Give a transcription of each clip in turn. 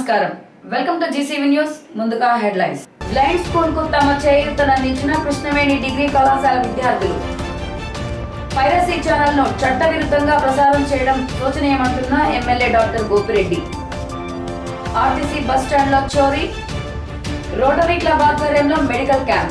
నమస్కారం welcome to GCV news ముందుగా headlines blind school కు తమ చేయూతనందించిన కృష్ణవేణి డిగ్రీ కళాశాల విద్యార్థులు పైరసీ ఛానల్ ను చట్టవిరుద్ధంగా ప్రసారం చేయడం శోచనీయమంటున్న MLA doctor Gopireddy RTC bus stand లో చోరీ రోటరీ క్లబ్ ఆధ్వర్యంలో మెడికల్ క్యాంప్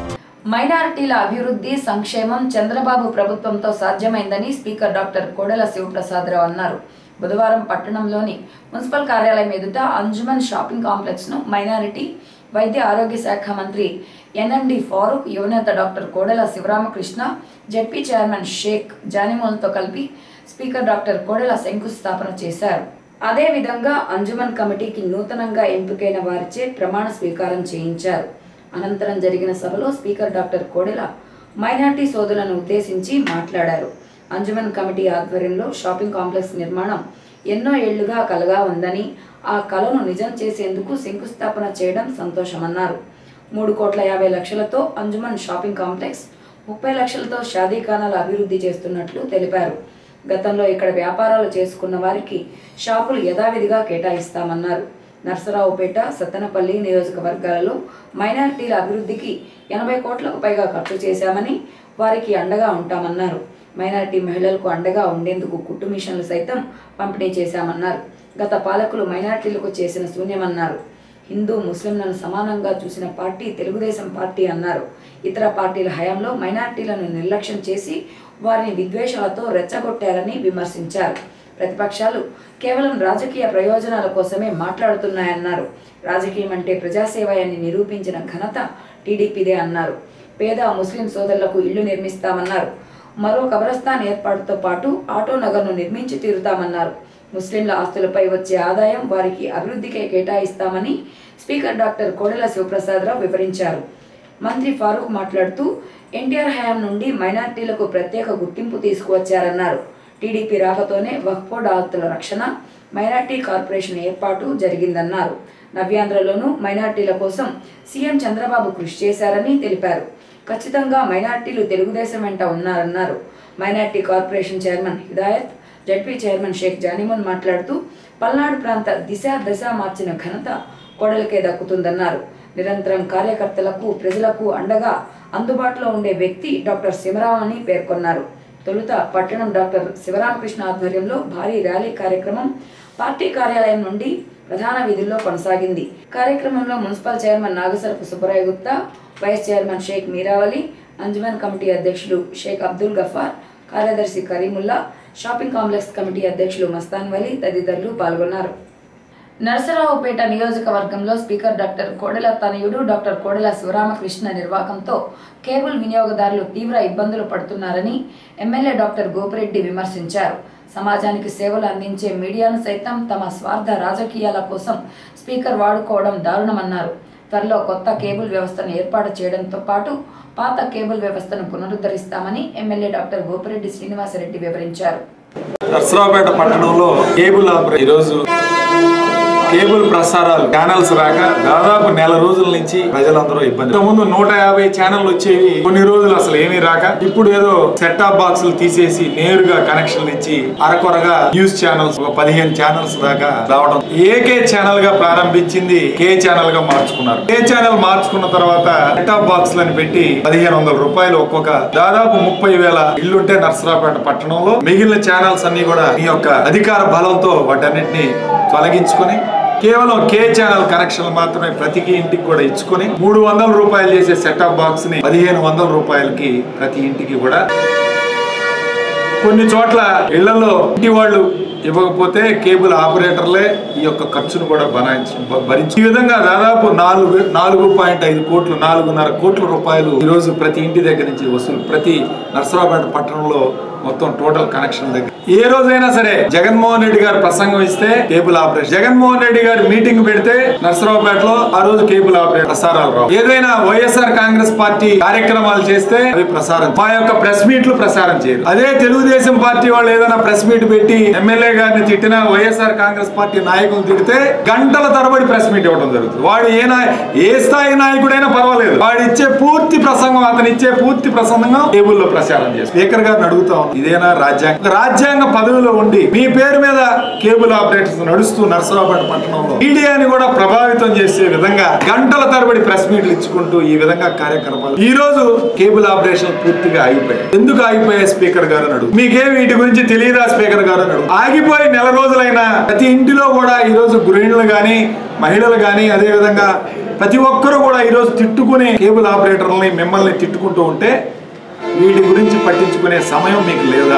మైనారిటీల అభివృద్ధి సంక్షేమం చంద్రబాబు ప్రభుత్వంతో సాధ్యమైందని స్పీకర్ డాక్టర్ కోడెల శివప్రసాదరావు అన్నారు బుధవారం పట్టణంలోని మున్సిపల్ కార్యాలయం ఎదుట అంజుమన్ షాపింగ్ కాంప్లెక్స్ ను మైనారిటీ వైద్య ఆరోగ్య శాఖ మంత్రి ఎన్ఎండి ఫారూక్ యువనేత doctor Kodela Sivaramakrishna ZP chairman Sheikh జానిమోల్తో కలిపి స్పీకర్ డాక్టర్ కోడెల శంకుస్థాపన చేశారు అదేవిధంగా అంజుమన్ కమిటీకి నూతనంగా ఎంపికైన వారిచే ప్రమాణ స్వీకారం చేయించారు అనంతరం జరిగిన సభలో స్పీకర్ డాక్టర్ కోడెల మైనార్టీ సోదరులను ఉద్దేశించి మాట్లాడారు అంజుమన్ కమిటీ ఆధ్వర్యంలో షాపింగ్ కాంప్లెక్స్ నిర్మాణం ఎన్నో ఏళ్లుగా కలగా ఉందని ఆ కలను నిజం చేసేందుకు శంకుస్థాపన చేయడం సంతోషమన్నారు మూడు కోట్ల యాభై లక్షలతో అంజుమన్ షాపింగ్ కాంప్లెక్స్ ముప్పై లక్షలతో షాదీఖానాల అభివృద్ధి చేస్తున్నట్లు తెలిపారు గతంలో ఇక్కడ వ్యాపారాలు చేసుకున్న వారికి షాపులు యథావిధిగా కేటాయిస్తామన్నారు నర్సరావుపేట సత్తెనపల్లి నియోజకవర్గాలలో మైనారిటీల అభివృద్ధికి ఎనభై కోట్లకు పైగా ఖర్చు చేశామని వారికి అండగా ఉంటామన్నారు మైనారిటీ మహిళలకు అండగా ఉండేందుకు కుట్టు మిషన్లు సైతం పంపిణీ చేశామన్నారు గత పాలకులు మైనారిటీలకు చేసిన శూన్యమన్నారు హిందూ ముస్లింలను సమానంగా చూసిన పార్టీ తెలుగుదేశం పార్టీ అన్నారు ఇతర పార్టీల హయాంలో మైనారిటీలను నిర్లక్ష్యం చేసి వారిని విద్వేషాలతో రెచ్చగొట్టారని విమర్శించారు ప్రతిపక్షాలు కేవలం రాజకీయ ప్రయోజనాల కోసమే మాట్లాడుతున్నాయన్నారు రాజకీయం అంటే ప్రజాసేవ అని నిరూపించిన ఘనత టీడీపీదే అన్నారు పేద ముస్లిం సోదరులకు ఇళ్లు నిర్మిస్తామన్నారు మరో కబరస్థాన్ ఏర్పాటుతో పాటు ఆటో నగర్ను నిర్మించి తీరుతామన్నారు ముస్లింల ఆస్తులపై వచ్చే ఆదాయం వారికి అభివృద్ధికే కేటాయిస్తామని స్పీకర్ డాక్టర్ కోడెల శివప్రసాదరావు వివరించారు మంత్రి ఫారూక్ మాట్లాడుతూ ఎన్టీఆర్ హయాం నుండి మైనార్టీలకు ప్రత్యేక గుర్తింపు తీసుకువచ్చారన్నారు టీడీపీ రాకతోనే వక్ఫ్ ఆస్తుల రక్షణ మైనార్టీ కార్పొరేషన్ ఏర్పాటు జరిగిందన్నారు నవ్యాంధ్రలోనూ మైనార్టీల కోసం సీఎం చంద్రబాబు కృషి చేశారని తెలిపారు ఖచ్చితంగా మైనార్టీలు తెలుగుదేశం వెంట ఉన్నారన్నారు minority corporation chairman Hidayat ZP chairman Sheikh Janimon మాట్లాడుతూ పల్నాడు ప్రాంత దిశ దశ మార్చిన ఘనత కోడలకే దక్కుతుందన్నారు నిరంతరం కార్యకర్తలకు ప్రజలకు అండగా అందుబాటులో ఉండే వ్యక్తి డాక్టర్ శివరాం అని పేర్కొన్నారు తొలుత పట్టణం డాక్టర్ శివరామకృష్ణ ఆధ్వర్యంలో భారీ ర్యాలీ కార్యక్రమం పార్టీ కార్యాలయం నుండి ప్రధాన వీధుల్లో కొనసాగింది కార్యక్రమంలో municipal chairman Nagasarapu Subbarai Gupta vice chairman Sheikh Meeravali Anjuman committee అధ్యక్షులు షేక్ అబ్దుల్ గఫార్ కార్యదర్శి కరీముల్లా షాపింగ్ కాంప్లెక్స్ కమిటీ అధ్యక్షులు మస్తాన్ వలీ తదితరులు పాల్గొన్నారు నరసరావుపేట నియోజకవర్గంలో స్పీకర్ డాక్టర్ కోడెల తనయుడు డాక్టర్ కోడెల శివరామకృష్ణ నిర్వాకంతో కేబుల్ వినియోగదారులు తీవ్ర ఇబ్బందులు పడుతున్నారని ఎమ్మెల్యే డాక్టర్ గోపిరెడ్డి విమర్శించారు సమాజానికి సేవలు అందించే మీడియాను సైతం తమ స్వార్థ రాజకీయాల కోసం స్పీకర్ వాడుకోవడం దారుణమన్నారు త్వరలో కొత్త కేబుల్ వ్యవస్థను ఏర్పాటు చేయడంతో పాటు పాత కేబుల్ వ్యవస్థను పునరుద్ధరిస్తామని ఎమ్మెల్యే డాక్టర్ గోపిరెడ్డి శ్రీనివాసరెడ్డి వివరించారు నర్సరావుపేట పట్టణంలో కేబుల్ ఆపరే- ఈరోజు కేబుల్ ప్రసారాలు ఛానల్స్ రాక దాదాపు నెల రోజుల నుంచి ప్రజలందరూ ఇబ్బంది ముందు నూట యాభై ఛానల్ వచ్చేవి కొన్ని రోజులు అసలు ఏమీ రాక ఇప్పుడు ఏదో సెట్ టాప్ బాక్సులు తీసేసి నేరుగా కనెక్షన్లు ఇచ్చి అరకొరగా న్యూస్ ఛానల్స్ ఒక పదిహేను ఛానల్స్ దాకా రావడం ఏకే ఛానల్ గా ప్రారంభించింది కే ఛానల్ గా మార్చుకున్నారు కే ఛానల్ మార్చుకున్న తర్వాత సెట్ టాప్ బాక్సులను పెట్టి పదిహేను వందల రూపాయలు ఒక్కొక్క దాదాపు ముప్పై వేల ఇల్లుంటే నర్సరావుపేట పట్టణంలో మిగిలిన ఛానల్స్ అన్ని కూడా మీ యొక్క అధికార బలంతో వాటన్నిటిని తొలగించుకొని కేవలం కే ఛానల్ కనెక్షన్ మాత్రమే ప్రతి ఇంటికి కూడా ఇచ్చుకొని మూడు వందల రూపాయలు చేసే సెటప్ బాక్స్ ని పదిహేను వందల రూపాయలకి ప్రతి ఇంటికి కూడా కొన్ని చోట్ల ఇళ్లలో ఇంటి వాళ్ళు ఇవ్వకపోతే కేబుల్ ఆపరేటర్లే ఈ యొక్క ఖర్చును కూడా బనాయించ భ- భరించి ఈ విధంగా దాదాపు నాలుగు నాలుగు పాయింట్ ఐదు కోట్లు నాలుగున్నర కోట్ల రూపాయలు ఈ రోజు ప్రతి ఇంటి దగ్గర నుంచి వసూలు ప్రతి నర్సరావుపేట పట్టణంలో మొత్తం టోటల్ కనెక్షన్ దగ్గర ఏ రోజైనా సరే జగన్మోహన్ రెడ్డి గారు ప్రసంగం ఇస్తే కేబుల్ ఆపరేషన్ జగన్మోహన్ రెడ్డి గారు మీటింగ్ పెడితే నర్సరావుపేటలో ఆ రోజు కేబుల్ ఆపరేటర్ ప్రసారాలు రావు ఏదైనా వైఎస్ఆర్ కాంగ్రెస్ పార్టీ కార్యక్రమాలు చేస్తే అవి ప్రసారం మా యొక్క ప్రెస్ మీట్లు ప్రసారం చేయరు అదే తెలుగుదేశం పార్టీ వాళ్ళు ఏదైనా ప్రెస్ మీట్ పెట్టి ఎమ్మెల్యే గారిని తిట్టినా వైఎస్ఆర్ కాంగ్రెస్ పార్టీ నాయకులు తిడితే గంటల తరబడి ప్రెస్ మీట్ ఇవ్వడం జరుగుతుంది వాడు ఏ నాయ ఏ స్థాయి నాయకుడైనా పర్వాలేదు వాడు ఇచ్చే పూర్తి ప్రసంగం అతను ఇచ్చే పూర్తి ప్రసంగం కేబుల్లో ప్రచారం చేస్తారు స్పీకర్ గారిని అడుగుతా ఉన్నాం ఇదేనా రాజ్యాంగం ఒక రాజ్యాంగ పదవిలో ఉండి మీ పేరు మీద కేబుల్ ఆపరేటర్స్ నడుస్తూ నర్సరావుపేట పట్టణంలో మీడియాని కూడా ప్రభావితం చేసే విధంగా గంటల తరబడి ప్రెస్ మీట్లు ఇచ్చుకుంటూ ఈ విధంగా కార్యక్రమాలు ఈ రోజు కేబుల్ ఆపరేషన్ పూర్తిగా ఆగిపోయాయి ఎందుకు ఆగిపోయాయి స్పీకర్ గారు అని అడుగు మీకే వీటి గురించి తెలియదా స్పీకర్ గారు అని అడుగు ఆగిపోయి నెల రోజులైనా ప్రతి ఇంటిలో కూడా ఈ రోజు గృహిణులు గాని మహిళలు గాని అదే విధంగా ప్రతి ఒక్కరూ కూడా ఈ రోజు తిట్టుకునే కేబుల్ ఆపరేటర్లని మిమ్మల్ని తిట్టుకుంటూ ఉంటే వీటి గురించి పట్టించుకునే సమయం మీకు లేదా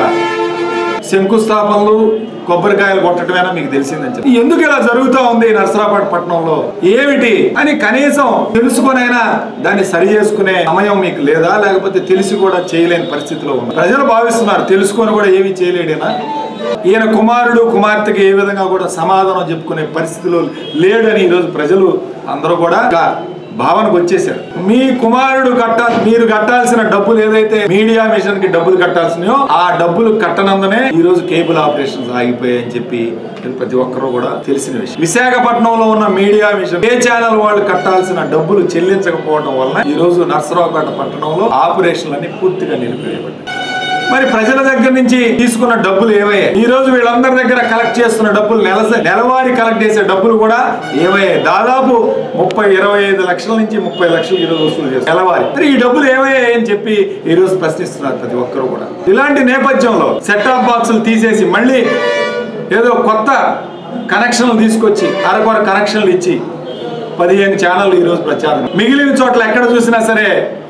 శంకుస్థాపనలు కొబ్బరికాయలు కొట్టడమేనా మీకు తెలిసిందని చెప్పి ఎందుకు ఇలా జరుగుతూ ఉంది నర్సరాబాద్ పట్టణంలో ఏమిటి అని కనీసం తెలుసుకొనైనా దాన్ని సరి చేసుకునే సమయం మీకు లేదా లేకపోతే తెలిసి కూడా చేయలేని పరిస్థితిలో ఉంది ప్రజలు భావిస్తున్నారు తెలుసుకొని కూడా ఏమీ చేయలేడేనా ఈయన కుమారుడు కుమార్తెకి ఏ విధంగా కూడా సమాధానం చెప్పుకునే పరిస్థితిలో లేడని ఈరోజు ప్రజలు అందరూ కూడా ఒక భావనకు వచ్చేసారు మీ కుమారుడు కట్టాలి మీరు కట్టాల్సిన డబ్బులు ఏదైతే మీడియా మిషన్ కి డబ్బులు కట్టాల్సినాయో ఆ డబ్బులు కట్టనందునే ఈ రోజు కేబుల్ ఆపరేషన్స్ ఆగిపోయాయని చెప్పి ప్రతి ఒక్కరూ కూడా తెలిసిన విషయం విశాఖపట్నంలో ఉన్న మీడియా మిషన్ ఏ ఛానల్ వాళ్ళు కట్టాల్సిన డబ్బులు చెల్లించకపోవడం వలన ఈ రోజు నర్సరావుపేట పట్టణంలో ఆపరేషన్లన్నీ పూర్తిగా నిలిపివేయబడ్డాయి మరి ప్రజల దగ్గర నుంచి తీసుకున్న డబ్బులు ఏవయ్యాయి ఈ రోజు వీళ్ళందరి దగ్గర కలెక్ట్ చేస్తున్న డబ్బులు నెల నెలవారీ కలెక్ట్ చేసే డబ్బులు కూడా ఏవయ్యాయి దాదాపు ముప్పై ఇరవై ఐదు లక్షల నుంచి ముప్పై లక్షలు ఈ రోజు వసూలు చేస్తారు నెలవారీ మరి ఈ డబ్బులు ఏమయ్యాయి అని చెప్పి ఈ రోజు ప్రశ్నిస్తున్నారు ప్రతి ఒక్కరు కూడా ఇలాంటి నేపథ్యంలో సెట్ ఆఫ్ బాక్సులు తీసేసి మళ్ళీ ఏదో కొత్త కనెక్షన్లు తీసుకొచ్చి అరకొర కనెక్షన్లు ఇచ్చి పదిహేను ఛానళ్ళు ఈరోజు ప్రచారం మిగిలిన చోట్ల ఎక్కడ చూసినా సరే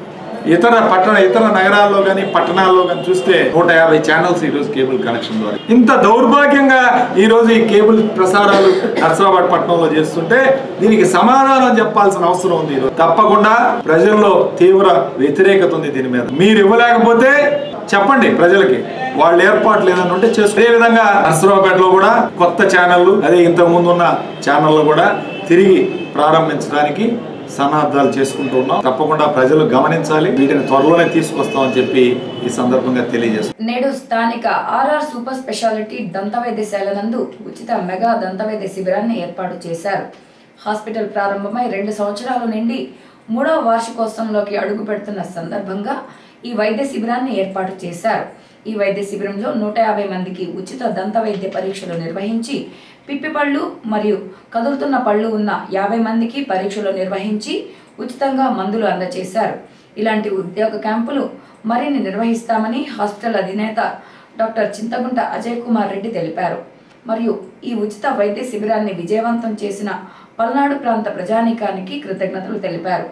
ఇతర పట్టణ ఇతర నగరాల్లో కానీ పట్టణాల్లో కానీ చూస్తే నూట యాభై ఛానల్స్ ఈ రోజు కేబుల్ కనెక్షన్ ద్వారా ఇంత దౌర్భాగ్యంగా ఈ రోజు ఈ కేబుల్ ప్రసారాలు నర్సరాబాద్ పట్టణంలో చేస్తుంటే దీనికి సమాధానం చెప్పాల్సిన అవసరం ఉంది ఈరోజు తప్పకుండా ప్రజల్లో తీవ్ర వ్యతిరేకత ఉంది దీని మీద మీరు ఇవ్వలేకపోతే చెప్పండి ప్రజలకి వాళ్ళు ఏర్పాట్లు ఏదైనా ఉంటే చేసు అదే విధంగా నర్సరావుపేటలో కూడా కొత్త ఛానళ్ళు అదే ఇంతకు ముందు ఉన్న ఛానళ్ళు కూడా తిరిగి ప్రారంభించడానికి సన్నాహాలు చేసుకుంటూ ఉన్నాం తప్పకుండా ప్రజలు గమనించాలి వీటిని త్వరలోనే తీసుకొస్తామని చెప్పి ఈ సందర్భంగా తెలియజేస్తున్నాం నేడు స్థానిక ఆర్ఆర్ సూపర్ స్పెషాలిటీ దంత వైద్యశాల నందు ఉచిత మెగా దంత వైద్య శిబిరాన్ని ఏర్పాటు చేశారు హాస్పిటల్ ప్రారంభమై రెండు సంవత్సరాలు నిండి మూడవ వార్షికోత్సవంలోకి అడుగు పెడుతున్న సందర్భంగా ఈ వైద్య శిబిరాన్ని ఏర్పాటు చేశారు ఈ వైద్య శిబిరంలో నూట యాభై మందికి ఉచిత దంత వైద్య పరీక్షలు నిర్వహించి పిప్పి పళ్ళు మరియు కదులుతున్న పళ్ళు ఉన్న యాభై మందికి పరీక్షలు నిర్వహించి ఉచితంగా మందులు అందజేశారు ఇలాంటి ఉద్యోగ క్యాంపులు మరిన్ని నిర్వహిస్తామని హాస్పిటల్ అధినేత డాక్టర్ చింతగుంట అజయ్ కుమార్ రెడ్డి తెలిపారు మరియు ఈ ఉచిత వైద్య శిబిరాన్ని విజయవంతం చేసిన పల్నాడు ప్రాంత ప్రజానీకానికి కృతజ్ఞతలు తెలిపారు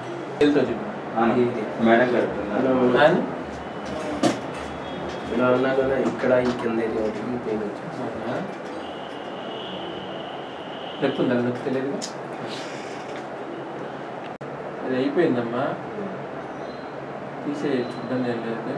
మేడం గారు ఆయన ఇలా ఉన్నా కదా ఇక్కడ ఈ కింద ఏరియా ఒకటి పెయిన్ వచ్చింది నొప్పి ఉందా నొప్పి తెలియదు అది అయిపోయిందమ్మా తీసేయచ్చు ఇబ్బంది ఏం లేదు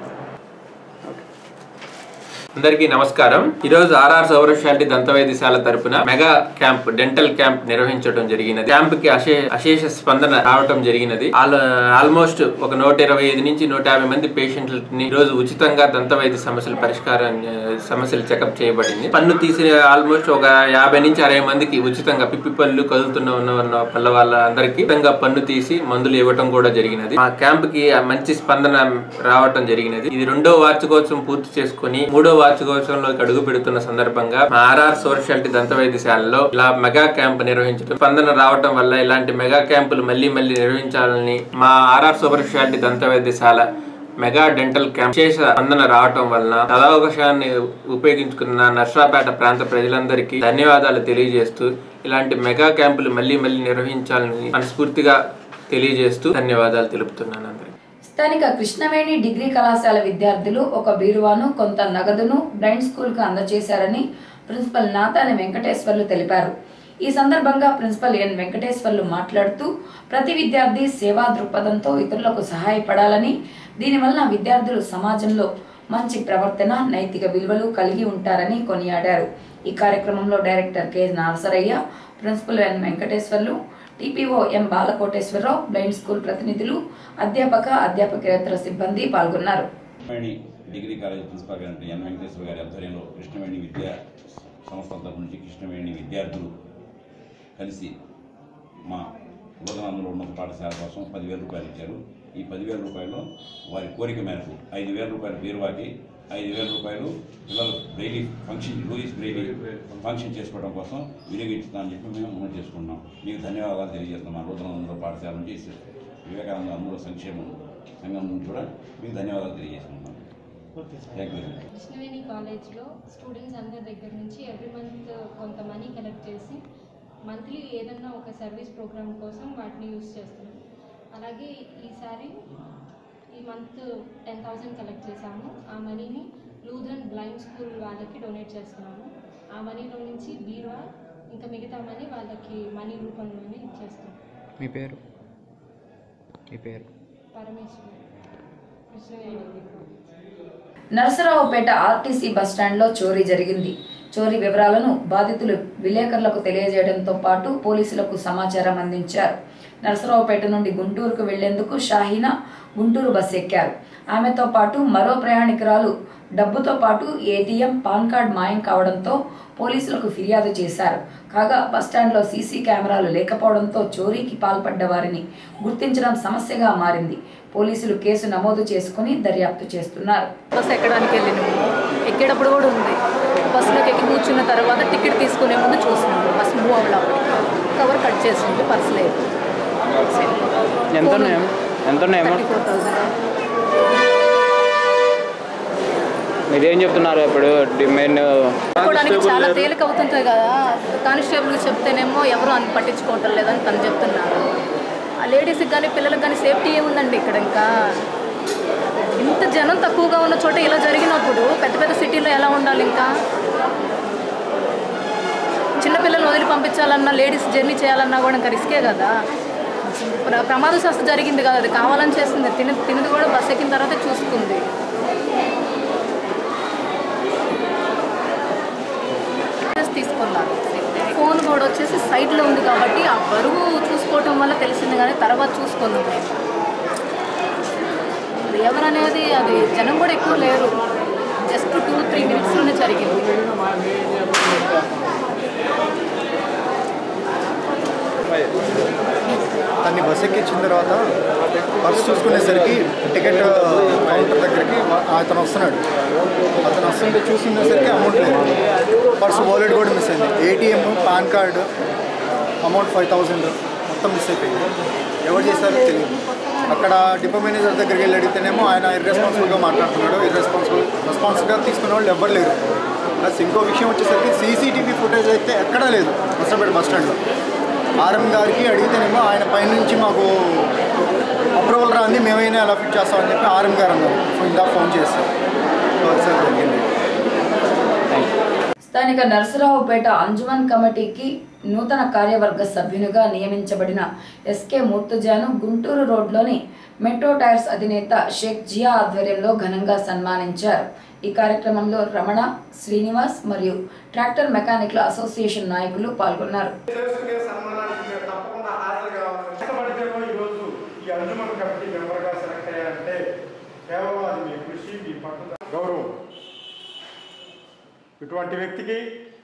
అందరికీ నమస్కారం ఈ రోజు ఆర్ఆర్ సౌరశాంతి దంత వైద్యశాల తరపున మెగా క్యాంప్ డెంటల్ క్యాంప్ నిర్వహించడం జరిగినది క్యాంప్ కి అశే అశేష స్పందన రావటం జరిగినది ఆల్- ఆల్మోస్ట్ ఒక నూట ఇరవై ఐదు నుంచి నూట యాభై మంది పేషెంట్లని ఈ రోజు ఉచితంగా దంత వైద్య సమస్యల పరిష్కారం ఆ, సమస్యలు చెకప్ చేయబడింది పన్ను తీసిన ఆల్మోస్ట్ ఒక యాభై నుంచి అరవై మందికి ఉచితంగా పిప్పి పళ్ళు కదులుతున్న ఉన్న ఉన్న పళ్ళ వాళ్ళ అందరికి ఉచితంగా పన్ను తీసి మందులు ఇవ్వటం కూడా జరిగినది ఆ క్యాంప్ కి మంచి స్పందన రావటం జరిగినది ఇది రెండో వార్షికోత్సవం పూర్తి చేసుకుని మూడో వార్షికోత్సవంలోకి అడుగు పెడుతున్న సందర్భంగా మా ఆర్ఆర్ సోషాలిటీ దంత వైద్యశాలలో ఇలా మెగా క్యాంప్ నిర్వహించడం స్పందన రావటం వల్ల ఇలాంటి మెగా క్యాంపులు మళ్ళీ మళ్ళీ నిర్వహించాలని మా ఆర్ఆర్ సోషాలిటీ దంత వైద్యశాల మెగా డెంటల్ క్యాంప్ విశేష స్పందన రావటం వలన సదావకాశాన్ని ఉపయోగించుకున్న నర్సాపేట ప్రాంత ప్రజలందరికీ ధన్యవాదాలు తెలియజేస్తూ ఇలాంటి మెగా క్యాంపులు మళ్ళీ మళ్ళీ నిర్వహించాలని మనస్ఫూర్తిగా తెలియజేస్తూ ధన్యవాదాలు తెలుపుతున్నాను అందరికీ స్థానిక కృష్ణవేణి డిగ్రీ కళాశాల విద్యార్థులు ఒక బీరువాను కొంత నగదును బ్రైండ్ స్కూల్ కు అందజేశారని ప్రిన్సిపల్ నాతాని వెంకటేశ్వర్లు తెలిపారు ఈ సందర్భంగా ప్రిన్సిపల్ ఎన్ వెంకటేశ్వర్లు మాట్లాడుతూ ప్రతి విద్యార్థి సేవా దృక్పథంతో ఇతరులకు సహాయపడాలని దీనివలన విద్యార్థులు సమాజంలో మంచి ప్రవర్తన నైతిక విలువలు కలిగి ఉంటారని కొనియాడారు ఈ కార్యక్రమంలో director K Narasayya principal N Venkateswarlu TPO M Balakoteswararao blind school ప్రతినిధులు అధ్యాపక అధ్యాపకేతర సిబ్బంది పాల్గొన్నారు కృష్ణవేణి డిగ్రీ కాలేజ్ ప్రిన్సిపాల్ గారి ఎన్ వెంకటేశ్వర గారి ఆధ్వర్యంలో కృష్ణవేణి విద్యా సంస్థల తరపు నుంచి కృష్ణవేణి విద్యార్థులు కలిసి మా బోధనాంధ్రలో ఉన్నత పాఠశాల కోసం పదివేల రూపాయలు ఇచ్చారు ఈ పదివేల రూపాయలు వారి కోరిక మేరకు ఐదు వేల రూపాయల బీరువాకి ఐదు వేల రూపాయలు పిల్లలు Braille function Louis Braille function చేసుకోవడం కోసం వినియోగించుతామని చెప్పి మేము అమలు చేసుకున్నాం మీకు ధన్యవాదాలు తెలియజేస్తున్నాం రోజులందరూ పాఠశాల నుంచి వివేకానంద అందరూ సంక్షేమం సంఘం నుంచి కూడా మీకు ధన్యవాదాలు తెలియజేస్తున్నాం థ్యాంక్ యూ కృష్ణవేణి కాలేజ్లో స్టూడెంట్స్ అందరి దగ్గర నుంచి ఎవ్రీ మంత్ కొంత మనీ కలెక్ట్ చేసి మంత్లీ ఏదన్నా ఒక సర్వీస్ ప్రోగ్రామ్ కోసం వాటిని యూస్ చేస్తున్నాం అలాగే ఈసారి ఈ మంత్ టెన్ థౌజండ్ కలెక్ట్ చేశాము ఆ మనీని లూథరన్ బ్లైండ్ స్కూల్ వాళ్ళకి డొనేట్ చేస్తున్నాము ఆ మనీలో నుంచి బీరువా ఇంకా మిగతా మనీ వాళ్ళకి మనీ రూపంలోనే ఇచ్చేస్తాం మీ పేరు మీ పేరు పరమేశ్వరి కృష్ణవేణి కాలేజ్ నరసరావుపేట ఆర్టీసీ బస్టాండ్లో చోరీ జరిగింది చోరీ వివరాలను బాధితులు విలేకరులకు తెలియజేయడంతో పాటు పోలీసులకు సమాచారం అందించారు నరసరావుపేట నుండి గుంటూరుకు వెళ్లేందుకు షాహీనా గుంటూరు బస్ ఎక్కారు ఆమెతో పాటు మరో ప్రయాణికురాలు డబ్బుతో పాటు ఏటీఎం పాన్ కార్డ్ మాయం కావడంతో పోలీసులకు ఫిర్యాదు చేశారు కాగా బస్టాండ్లో సీసీ కెమెరాలు లేకపోవడంతో చోరీకి పాల్పడ్డ వారిని గుర్తించడం సమస్యగా మారింది పోలీసులు కేసు నమోదు చేసుకుని దర్యాప్తు చేస్తున్నారు బస్ ఎక్కడానికి వెళ్ళినాము ఎక్కేటప్పుడు కూడా ఉంది బస్సులోకి ఎక్కి కూర్చున్న తర్వాత టికెట్ తీసుకునే ముందు చూసినాము బస్ మూవ్ అవ్వడం కవర్ కట్ చేసింది పర్స్ లేదు ఎంత ఉన్నాయో ఎంత ఉన్నాయో థర్టీ ఫోర్ థౌసండ్ మీరేం చెప్తున్నారు ఇప్పుడు డిమాండ్ చెప్పుకోవడానికి చాలా తేలిక అవుతుంటాయి కదా కానిస్టేబుల్కి చెప్తేనేమో ఎవరు అని పట్టించుకోవటం లేదని తను చెప్తున్నారు ఆ లేడీస్కి కానీ పిల్లలకు కానీ సేఫ్టీ ఏముందండి ఇక్కడ ఇంకా ఇంత జనం తక్కువగా ఉన్న చోట ఇలా జరిగినప్పుడు పెద్ద పెద్ద సిటీలో ఎలా ఉండాలి ఇంకా చిన్నపిల్లలు వదిలి పంపించాలన్నా లేడీస్ జర్నీ చేయాలన్నా కూడా ఇంకా రిస్కే కదా ప్ర ప్రమాద శాస్త్ర జరిగింది కదా అది కావాలని చేసింది తిని తినది కూడా బస్ ఎక్కిన తర్వాత చూసుకుంది ఫోటోస్ తీసుకున్నారు ఫోన్ కూడా వచ్చేసి సైడ్లో ఉంది కాబట్టి ఆ బరువు చూసుకోవటం వల్ల తెలిసింది కానీ తర్వాత చూసుకున్నాం మేము అది ఎవరనేది అది జనం కూడా ఎక్కువ లేరు జస్ట్ టూ త్రీ మినిట్స్లోనే జరిగింది తన్ని బస్ ఎక్కించిన తర్వాత పర్స్ చూసుకునేసరికి టికెట్ కౌంటర్ దగ్గరికి వా- అతను వస్తున్నాడు అతను వస్తుంటే చూసుకునేసరికి అమౌంట్ లేదు పర్స్ వాలెట్ కూడా మిస్ అయింది ATM PAN card amount five thousand మొత్తం మిస్ అయిపోయింది ఎవరు చేశారో తెలియదు అక్కడ డిపో మేనేజర్ దగ్గరికి వెళ్ళి అడిగితేనేమో ఆయన ఇర్రెస్పాన్సిబుల్గా మాట్లాడుతున్నాడు ఇర్రెస్పాన్సిబుల్ రెస్పాన్సిబుల్గా తీసుకున్న వాళ్ళు ఎవ్వరు లేరు ప్లస్ ఇంకో విషయం వచ్చేసరికి సీసీటీవీ ఫుటేజ్ అయితే ఎక్కడా లేదు మసపేట బస్ స్టాండ్లో ఆర్ఎం గారికి అడిగితేనేమో ఆయన పైనుంచి మాకు అప్రూవల్ రాంది మేమైనా ఎలా ఫిట్ చేస్తామని చెప్పి ఆర్ఎం గారు అన్నారు ఇందా ఫోన్ చేస్తాం సార్ జరిగింది స్థానిక నరసరావుపేట అంజుమన్ కమిటీకి నూతన కార్యవర్గ సభ్యునిగా నియమించబడిన ఎస్కే మూర్తుజాను గుంటూరు రోడ్లోని మెట్రో టైర్స్ అధినేత షేక్ జియా ఆధ్వర్యంలో ఘనంగా సన్మానించారు ఈ కార్యక్రమంలో రమణ శ్రీనివాస్ మరియు ట్రాక్టర్ మెకానిక్ల అసోసియేషన్ నాయకులు పాల్గొన్నారు చేసుకునే సన్మానానికి మీరు తప్పకుండా హాజరు కావాలి కష్టపడితేనో ఈరోజు ఈ అంజుమన్ కమిటీ మెంబర్గా సెలెక్ట్ అయ్యారంటే కేవలం అది మీ కృషి మీ పట్టుదల గౌరవం ఇటువంటి వ్యక్తికి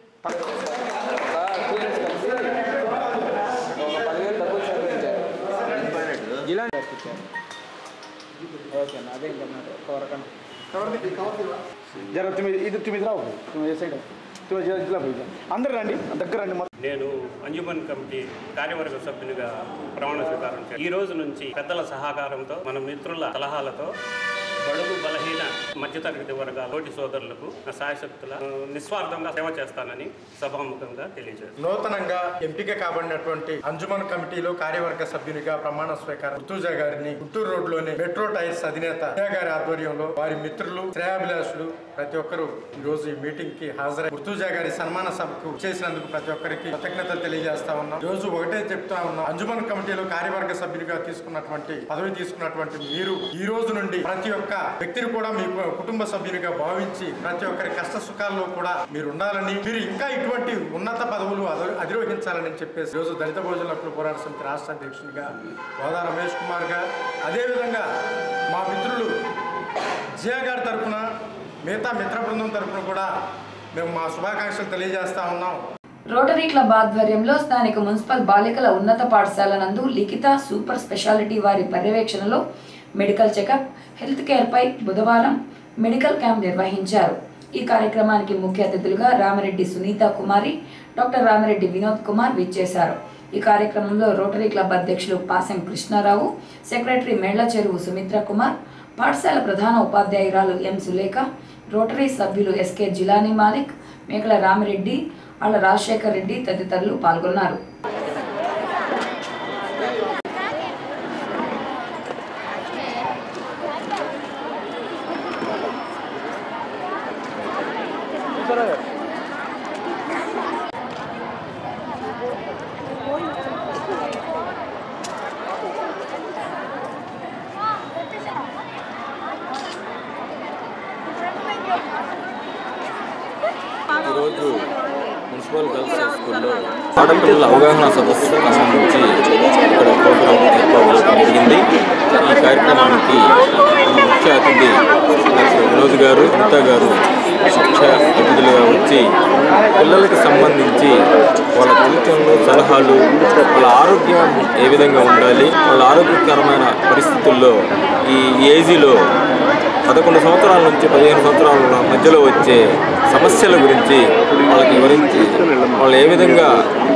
జర తొమ్మిది ఇది తొమ్మిది రావు తొమ్మిది సైడ్ తొమ్మిది జిల్లా పోయి అందరు రండి దగ్గర రండి మొత్తం నేను అంజుమన్ కమిటీ కార్యవర్గ సభ్యునిగా ప్రమాణ స్వీకారం చేశాను. ఈ రోజు నుంచి పెద్దల సహకారంతో మన మిత్రుల సలహాలతో బడుగు బలహీన మధ్యతరగతి వర్గాల తోటి సోదరులకు నా సాయశక్తుల ఆ, నిస్వార్థంగా సేవ చేస్తానని సభాముఖంగా తెలియజేస్తాను నూతనంగా ఎంపిక కాబడినటువంటి అంజుమన్ కమిటీలో కార్యవర్గ సభ్యునిగా ప్రమాణ స్వీకారం గుర్తూజా గారిని గుంటూరు రోడ్లోని మెట్రో టైర్స్ అధినేత జియా గారి ఆధ్వర్యంలో వారి మిత్రులు శ్రేయాభిలాషులు ప్రతి ఒక్కరు ఈ రోజు ఈ మీటింగ్ కి హాజరై గుర్తూజా గారి సన్మాన సభకు చేసినందుకు ప్రతి ఒక్కరికి కృతజ్ఞతలు తెలియజేస్తా ఉన్నాం ఈ రోజు ఒకటే చెప్తా ఉన్నాం అంజుమన్ కమిటీలో కార్యవర్గ సభ్యునిగా తీసుకున్నటువంటి పదవి తీసుకున్నటువంటి మీరు ఈ రోజు నుండి ప్రతి ఒక్క వ్యక్తిని కూడా మీ కుటుంబ సభ్యునిగా భావించి ప్రతి ఒక్కరి కష్ట సుఖాల్లో కూడా మీరు ఉండాలని మీరు ఇంకా ఇటువంటి ఉన్నత పదవులు అధి- అధిరోహించాలని చెప్పేసి ఈ రోజు దళిత భోజన హక్కుల పోరాట సమితి రాష్ట్ర అధ్యక్షునిగా గోదా రమేష్ కుమార్ గా అదేవిధంగా మా మిత్రులు జియా గారి తరఫున మిగతా మిత్ర బృందం తరఫున కూడా మేము మా శుభాకాంక్షలు తెలియజేస్తా ఉన్నాం రోటరీ క్లబ్ ఆధ్వర్యంలో స్థానిక మున్సిపల్ బాలికల ఉన్నత పాఠశాల నందు లిఖిత సూపర్ స్పెషాలిటీ వారి పర్యవేక్షణలో మెడికల్ చెకప్ హెల్త్ కేర్ పై బుధవారం మెడికల్ క్యాంప్ నిర్వహించారు ఈ కార్యక్రమానికి ముఖ్య అతిథులుగా రామిరెడ్డి సునీత కుమారి డాక్టర్ రామిరెడ్డి వినోద్ కుమార్ విచ్చేశారు ఈ కార్యక్రమంలో రోటరీ క్లబ్ అధ్యక్షులు పాసెం కృష్ణారావు సెక్రటరీ మేళ్ల చెరువు సుమిత్ర కుమార్ పాఠశాల ప్రధాన ఉపాధ్యాయురాలు ఎం సులేఖ రోటరీ సభ్యులు ఎస్కే జిలానీ మాలిక్ మేకల రామిరెడ్డి ఆళ్ల రాజశేఖర్ రెడ్డి తదితరులు పాల్గొన్నారు ఈరోజు మున్సిపల్ గర్ల్స్ హై స్కూల్లో ఆడపిల్లల అవగాహన సదస్సుకు సంబంధించి ఇక్కడ ప్రోగ్రాం ఏర్పాటు చేయడం జరిగింది ఈ కార్యక్రమానికి ముఖ్య అతిథి డాక్టర్ వినోద్ గారు అనిత గారు ముఖ్య అతిథులుగా వచ్చి పిల్లలకు సంబంధించి వాళ్ళ సూచనలు సలహాలు వాళ్ళ ఆరోగ్యం ఏ విధంగా ఉండాలి వాళ్ళ ఆరోగ్యకరమైన పరిస్థితుల్లో ఈ ఏజీలో పదకొండు సంవత్సరాల నుంచి పదిహేను సంవత్సరాల మధ్యలో వచ్చే సమస్యల గురించి వాళ్ళకి వివరించి వాళ్ళు ఏ విధంగా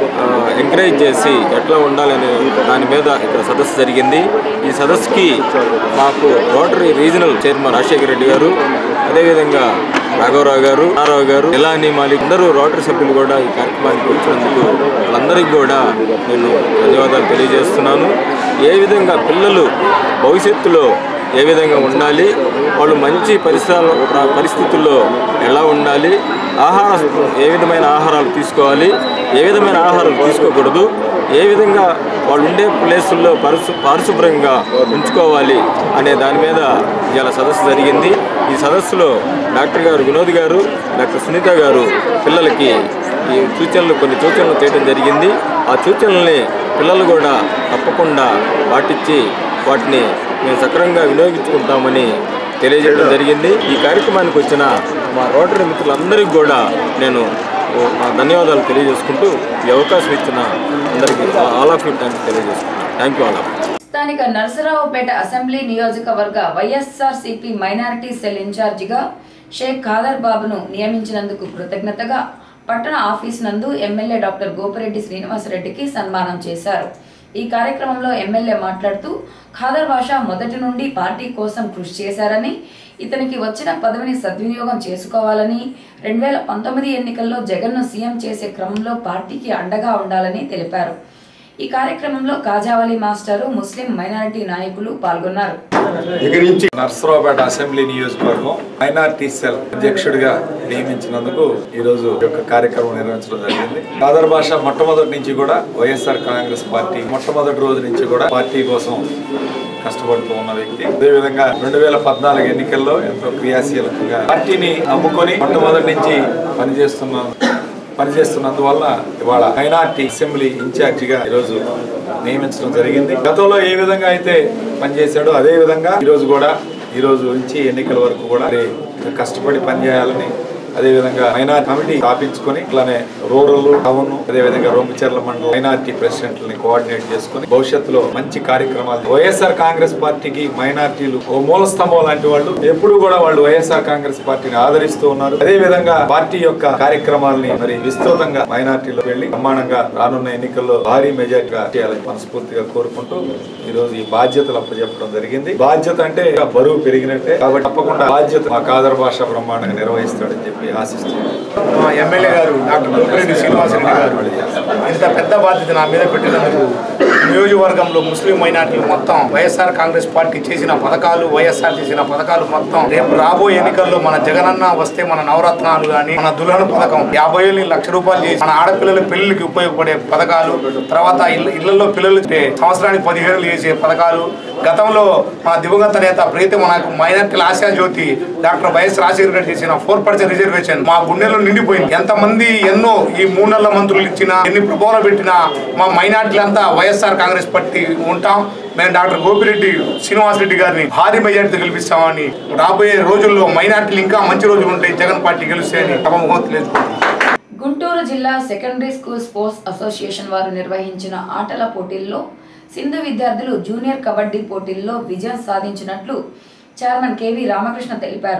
ఎంకరేజ్ చేసి ఎట్లా ఉండాలనే దాని మీద ఇక్కడ సదస్సు జరిగింది ఈ సదస్సుకి మాకు Rotary regional chairman Rajasekhara Reddy garu అదేవిధంగా రాఘవరావు గారు నారావు గారు ఇలాని మాలిక్ అందరూ రోటరీ సభ్యులు కూడా ఈ కార్యక్రమానికి వచ్చినందుకు వాళ్ళందరికీ కూడా నేను ధన్యవాదాలు తెలియజేస్తున్నాను ఏ విధంగా పిల్లలు భవిష్యత్తులో ఏ విధంగా ఉండాలి వాళ్ళు మంచి పరిసరాల ప్ర- పరిస్థితుల్లో ఎలా ఉండాలి ఆహార ఏ విధమైన ఆహారాలు తీసుకోవాలి ఏ విధమైన ఆహారాలు తీసుకోకూడదు ఏ విధంగా వాళ్ళు ఉండే ప్లేసుల్లో పరిశు పారిశుభ్రంగా ఉంచుకోవాలి అనే దాని మీద ఇవాళ సదస్సు జరిగింది ఈ సదస్సులో డాక్టర్ గారు వినోద్ గారు డాక్టర్ సునీత గారు పిల్లలకి ఈ సూచనలు కొన్ని సూచనలు చేయడం జరిగింది ఆ సూచనల్ని పిల్లలు కూడా తప్పకుండా పాటించి వాటిని మేము సక్రమంగా వినియోగించుకుంటామని తెలియజేయడం జరిగింది ఈ కార్యక్రమానికి వచ్చిన మా రోటరీ మిత్రులందరికీ కూడా నేను నా ధన్యవాదాలు తెలియజేసుకుంటూ ఈ అవకాశం ఇచ్చిన అందరికీ ఆల్ ఆఫ్ యూ థ్యాంక్స్ తెలియజేసుకుంటున్నాను థ్యాంక్ యూ ఆల్ ఆఫ్ స్థానిక నరసరావుపేట అసెంబ్లీ నియోజకవర్గ వైఎస్ఆర్ సిపి మైనారిటీ సెల్ ఇన్ఛార్జిగా షేక్ ఖాదర్ బాబును నియమించినందుకు కృతజ్ఞతగా పట్టణ ఆఫీస్ నందు ఎమ్మెల్యే డాక్టర్ గోపిరెడ్డి శ్రీనివాసరెడ్డికి సన్మానం చేశారు ఈ కార్యక్రమంలో ఎమ్మెల్యే మాట్లాడుతూ ఖాదర్ భాష మొదటి నుండి పార్టీ కోసం కృషి చేశారని ఇతనికి వచ్చిన పదవిని సద్వినియోగం చేసుకోవాలని రెండు వేల పంతొమ్మిది ఎన్నికల్లో జగన్ను సీఎం చేసే క్రమంలో పార్టీకి అండగా ఉండాలని తెలిపారు ఈ కార్యక్రమంలో కాజావలి మాస్టరు ముస్లిం మైనారిటీ నాయకులు పాల్గొన్నారు ఇక నుంచి నర్సరావుపేట అసెంబ్లీ నియోజకవర్గం మైనార్టీ సెల్ అధ్యక్షుడిగా నియమించినందుకు ఈ రోజు ఈ యొక్క కార్యక్రమం నిర్వహించడం జరిగింది ఆధార్ భాష మొట్టమొదటి నుంచి కూడా వైఎస్ఆర్ కాంగ్రెస్ పార్టీ మొట్టమొదటి రోజు నుంచి కూడా పార్టీ కోసం కష్టపడుతూ ఉన్న వ్యక్తి అదేవిధంగా రెండు వేల పద్నాలుగు ఎన్నికల్లో ఎంతో క్రియాశీలకంగా పార్టీని నమ్ముకొని మొట్టమొదటి నుంచి పనిచేస్తున్న పనిచేస్తున్నందువల్ల ఇవాళ మైనార్టీ అసెంబ్లీ ఇన్ఛార్జిగా ఈరోజు నియమించడం జరిగింది గతంలో ఏ విధంగా అయితే పనిచేశాడో అదే విధంగా ఈరోజు కూడా ఈ రోజు నుంచి ఎన్నికల వరకు కూడా మరి కష్టపడి పనిచేయాలని అదేవిధంగా మైనార్టీ కమిటీ స్థాపించుకొని ఇట్లానే రూరల్ టౌన్ అదేవిధంగా రొంపిచెర్ల మండలం మైనార్టీ ప్రెసిడెంట్లని కోఆర్డినేట్ చేసుకుని భవిష్యత్తులో మంచి కార్యక్రమాలు వైఎస్ఆర్ కాంగ్రెస్ పార్టీకి మైనార్టీలు ఓ మూల స్తంభం లాంటి వాళ్ళు ఎప్పుడు కూడా వాళ్ళు వైఎస్ఆర్ కాంగ్రెస్ పార్టీని ఆదరిస్తూ ఉన్నారు అదే విధంగా పార్టీ యొక్క కార్యక్రమాలని మరి విస్తృతంగా మైనార్టీలో వెళ్లి బ్రహ్మాండంగా రానున్న ఎన్నికల్లో భారీ మెజార్టీగా చేయాలని మనస్ఫూర్తిగా కోరుకుంటూ ఈ రోజు ఈ బాధ్యతలు అప్పచెప్పడం జరిగింది బాధ్యత అంటే ఇంకా బరువు పెరిగినట్టే కాబట్టి తప్పకుండా బాధ్యత మా కాదర్ భాష బ్రహ్మాండంగా నిర్వహిస్తాడని చెప్పి ఆశిస్తున్నాను మా ఎమ్మెల్యే గారు డాక్టర్ గోపిరెడ్డి శ్రీనివాసరెడ్డి గారు ఇంత పెద్ద బాధ్యత నా మీద పెట్టినందుకు నియోజకవర్గంలో ముస్లిం మైనార్టీలు మొత్తం వైఎస్ఆర్ కాంగ్రెస్ పార్టీ చేసిన పథకాలు వైఎస్ఆర్ చేసిన పథకాలు మొత్తం రేపు రాబోయే ఎన్నికల్లో మన జగనన్న వస్తే మన నవరత్నాలు గాని మన దుల్హన్ పథకం యాభై ఏళ్ళు లక్ష రూపాయలు చేసి మన ఆడపిల్లల పెళ్లికి ఉపయోగపడే పథకాలు తర్వాత ఇళ్ళ ఇళ్లలో పిల్లలు సంవత్సరానికి పదిహేను చేసే పథకాలు గతంలో మన దివంగత నేత ప్రీతి మనకు మైనార్టీల ఆశా జ్యోతి డాక్టర్ వైఎస్ రాజశేఖర రెడ్డి చేసిన ఫోర్ పర్సెంట్ రిజర్వేషన్ మా గుండెల్లో నిండిపోయింది ఎంతమంది ఎన్నో ఈ మూడు నెలల మంత్రులు ఇచ్చినా ఎన్ని ప్రభావాలు పెట్టినా మా మైనార్టీలంతా వైఎస్ఆర్ కాంగ్రెస్ పార్టీ ఉంటాం మేము డాక్టర్ గోపిరెడ్డి శ్రీనివాస్ రెడ్డి గారిని భారీ మెజార్టీతో గెలిపిస్తామని రాబోయే రోజుల్లో మైనార్టీలు ఇంకా మంచి రోజులు ఉంటాయి జగన్ పార్టీ గెలుస్తాయని సభముఖం తెలియజేసుకుంటున్నాం గుంటూరు జిల్లా సెకండరీ స్కూల్ స్పోర్ట్స్ అసోసియేషన్ వారు నిర్వహించిన ఆటల పోటీల్లో సింధు విద్యార్థులు జూనియర్ కబడ్డీ పోటీల్లో విజయం సాధించినట్లు చైర్మన్ కెవి రామకృష్ణ తెలిపారు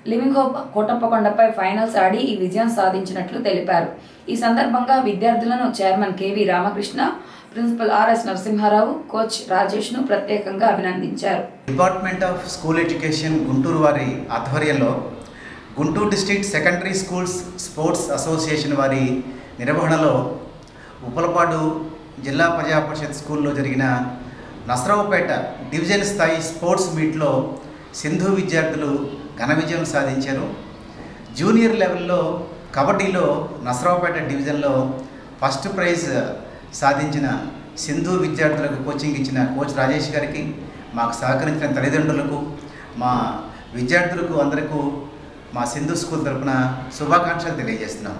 లివింగ్ హోప్ కోటప్పకొండపై ఫైనల్స్ ఆడి ఈ విజయం సాధించినట్లు తెలిపారు ఈ సందర్భంగా విద్యార్థులను chairman KV Ramakrishna principal RS Narasimharao coach Rajesh ను ప్రత్యేకంగా అభినందించారు department of school education Guntur వారి ఆధ్వర్యంలో Guntur district secondary schools sports association వారి నిర్వహణలో ఉప్పలపాడు జిల్లా ప్రజా పరిషత్ స్కూల్లో జరిగిన నసరావుపేట డివిజన్ స్థాయి స్పోర్ట్స్ మీట్లో సింధు విద్యార్థులు ఘన విజయం సాధించారు జూనియర్ లెవెల్లో కబడ్డీలో నసరావుపేట డివిజన్లో ఫస్ట్ ప్రైజ్ సాధించిన సింధు విద్యార్థులకు కోచింగ్ ఇచ్చిన కోచ్ రాజేష్ గారికి మాకు సహకరించిన తల్లిదండ్రులకు మా విద్యార్థులకు అందరికీ మా సింధు స్కూల్ తరపున శుభాకాంక్షలు తెలియజేస్తున్నాం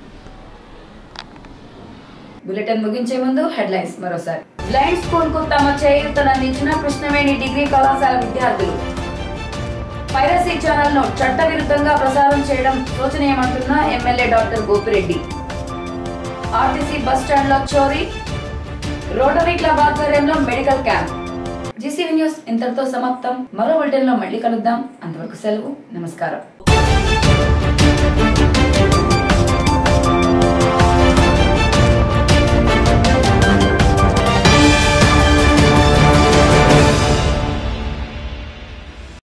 బులెటిన్ ముగించే ముందు హెడ్లైన్స్ మరోసారి బ్లైండ్ స్కూల్ కు తమ చేయూతనందించిన కృష్ణవేణి డిగ్రీ కళాశాల విద్యార్థులు పైరసీ ఛానల్ ను చట్టవిరుద్ధంగా ప్రసారం చేయడం శోచనీయమంటున్న MLA doctor Gopireddy RTC bus stand లో చోరీ రోటరీ క్లబ్ ఆధ్వర్యంలో మెడికల్ క్యాంప్ జీసీవీ న్యూస్ ఇంతటితో సమాప్తం మరో బులెటిన్ లో మళ్ళీ కలుద్దాం అంతవరకు సెలవు నమస్కారం